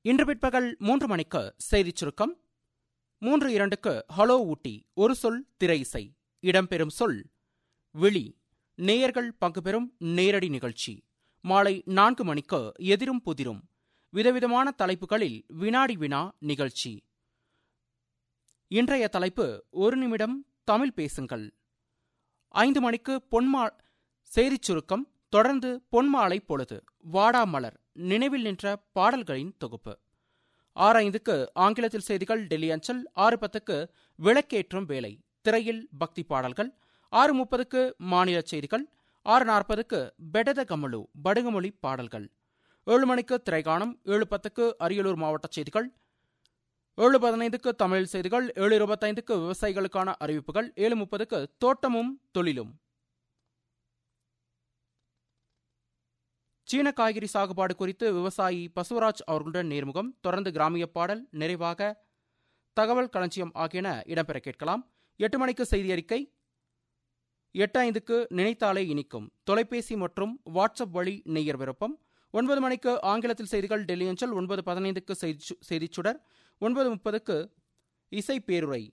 இன்று பிற்பகல் மூன்று மணிக்கு செய்திச் சுருக்கம் மூன்று இரண்டுக்கு ஹலோ ஊட்டி ஒரு சொல் திரை இசை இடம்பெறும் சொல் விழி நேயர்கள் பங்குபெறும் நேரடி நிகழ்ச்சி மாலை நான்கு மணிக்கு எதிரும் புதிரும் விதவிதமான தலைப்புகளில் வினாடி வினா நிகழ்ச்சி இன்றைய தலைப்பு ஒரு நிமிடம் தமிழ் பேசுங்கள் ஐந்து மணிக்கு பொன்மா செய்திச் சுருக்கம் தொடர்ந்து பொன்மாலை பொழுது வாடாமலர் நினைவில் நின்ற பாடல்களின் தொகுப்பு ஆறு ஐந்துக்கு ஆங்கிலத்தில் செய்திகள் டெல்லி அஞ்சல் ஆறு பத்துக்கு விளக்கேற்றும் வேலை திரையில் பக்தி பாடல்கள் ஆறு முப்பதுக்கு மாநில செய்திகள் ஆறு நாற்பதுக்கு பெடத கமலு படுகுமொழி பாடல்கள் ஏழு மணிக்கு திரைகாணம் ஏழு பத்துக்கு அரியலூர் மாவட்ட செய்திகள் ஏழு பதினைந்துக்கு தமிழ் செய்திகள் ஏழு இருபத்தைந்துக்கு விவசாயிகளுக்கான அறிவிப்புகள் ஏழு முப்பதுக்கு தோட்டமும் தொழிலும் சீன காய்கறி சாகுபாடு குறித்து விவசாயி பசுவராஜ் அவர்களுடன் நேர்முகம் தொடர்ந்து கிராமிய பாடல் நிறைவாக தகவல் களஞ்சியம் ஆகியன இடம்பெற கேட்கலாம் எட்டு மணிக்கு செய்தி அறிக்கை எட்டு ஐந்துக்கு நினைத்தாலே இனிக்கும் தொலைபேசி மற்றும் வாட்ஸ்அப் வழி நெய்யர் விருப்பம் ஒன்பது மணிக்கு ஆங்கிலத்தில் செய்திகள் டெல்லி அஞ்சல் ஒன்பது பதினைந்துக்கு செய்திச் சுடர் ஒன்பது முப்பதுக்கு இசை பேருரை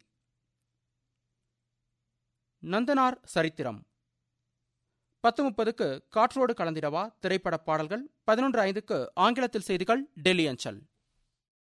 நந்தனார் சரித்திரம் பத்து முப்பதுக்கு காற்றோடு கலந்திடவா திரைப்பட பாடல்கள் பதினொன்று ஐந்துக்கு ஆங்கிலத்தில் செய்திகள் டெல்லி அஞ்சல்